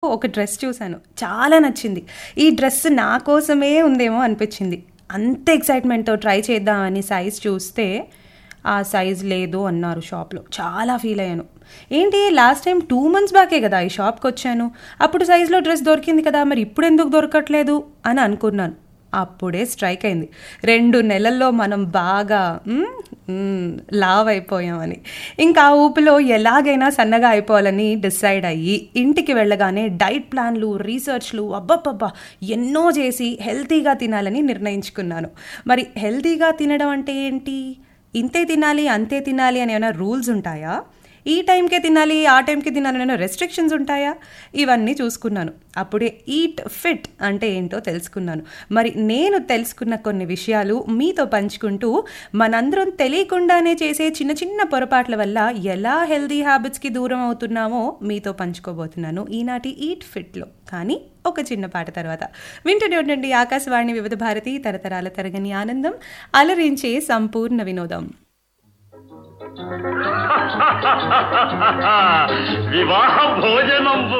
ఒక డ్రెస్ చూశాను చాలా నచ్చింది ఈ డ్రెస్ నా కోసమే ఉందేమో అనిపించింది అంత ఎక్సైట్మెంట్తో ట్రై చేద్దామని సైజ్ చూస్తే ఆ సైజ్ లేదు అన్నారు షాప్లో చాలా ఫీల్ అయ్యాను ఏంటి లాస్ట్ టైం టూ మంత్స్ బ్యాకే కదా ఈ షాప్కి వచ్చాను అప్పుడు సైజులో డ్రెస్ దొరికింది కదా మరి ఇప్పుడు ఎందుకు దొరకట్లేదు అని అనుకున్నాను అప్పుడే స్ట్రైక్ అయింది రెండు నెలల్లో మనం బాగా మ్, మ్, లావ్ అయిపోయామని ఇంకా ఆ ఊపిలో ఎలాగైనా సన్నగా అయిపోవాలని డిసైడ్ అయ్యి ఇంటికి వెళ్ళగానే డైట్ ప్లాన్లు రీసెర్చ్లు అబ్బబ్బబ్బా ఎన్నో చేసి హెల్తీగా తినాలని నిర్ణయించుకున్నాను మరి హెల్తీగా తినడం అంటే ఏంటి ఇంతే తినాలి అంతే తినాలి అని ఏమైనా రూల్స్ ఉంటాయా ఈ టైంకే తినాలి ఆ టైంకి తినాలి అనే రెస్ట్రిక్షన్స్ ఉంటాయా ఇవన్నీ చూసుకున్నాను అప్పుడే ఈట్ ఫిట్ అంటే ఏంటో తెలుసుకున్నాను మరి నేను తెలుసుకున్న కొన్ని విషయాలు మీతో పంచుకుంటూ మనందరం తెలియకుండానే చేసే చిన్న చిన్న పొరపాట్ల వల్ల ఎలా హెల్దీ హ్యాబిట్స్కి దూరం అవుతున్నామో మీతో పంచుకోబోతున్నాను ఈనాటి ఈట్ ఫిట్లో కానీ ఒక చిన్న పాట తర్వాత వింటూనే ఉండండి ఆకాశవాణి వివిధ భారతి తరతరాల తరగని ఆనందం అలరించే సంపూర్ణ వినోదం వివాహ భోజనంబు